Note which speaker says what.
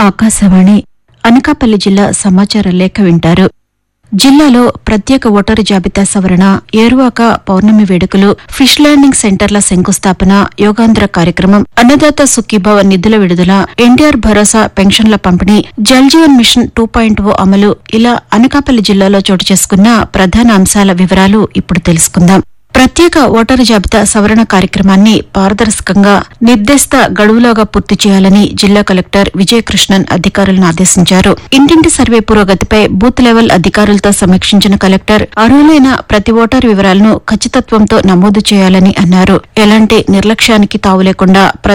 Speaker 1: ఆకాశవాణి అనకాపల్లి జిల్లా సమాచార లేఖ వింటారు జిల్లాలో ప్రత్యేక ఓటరు జాబితా సవరణ ఏరువాక పౌర్ణమి వేడుకలు ఫిష్ ల్యాండింగ్ సెంటర్ల శంకుస్థాపన యోగాంధ్ర కార్యక్రమం అన్నదాత సుఖీభవ నిధుల విడుదల ఎన్టీఆర్ భరోసా పెన్షన్ల పంపిణీ Jal Jeevan mission two point O అమలు ఇలా అనకాపల్లి జిల్లాలో చోటు చేసుకున్న ప్రధాన అంశాల వివరాలు ఇప్పుడు తెలుసుకుందాం ప్రత్యేక ఓటరు జాబితా సవరణ కార్యక్రమాన్ని పారదర్శకంగా నిర్దేశిత గడువులోగా పూర్తి చేయాలని జిల్లా కలెక్టర్ విజయకృష్ణన్ అధికారులను ఆదేశించారు ఇంటింటి సర్వే పురోగతిపై బూత్ లెవెల్ అధికారులతో సమీక్షించిన కలెక్టర్ అర్హులైన ప్రతి ఓటరు వివరాలను ఖచ్చితత్వంతో నమోదు చేయాలని అన్నారు ఎలాంటి నిర్లక్ష్యానికి తావు లేకుండా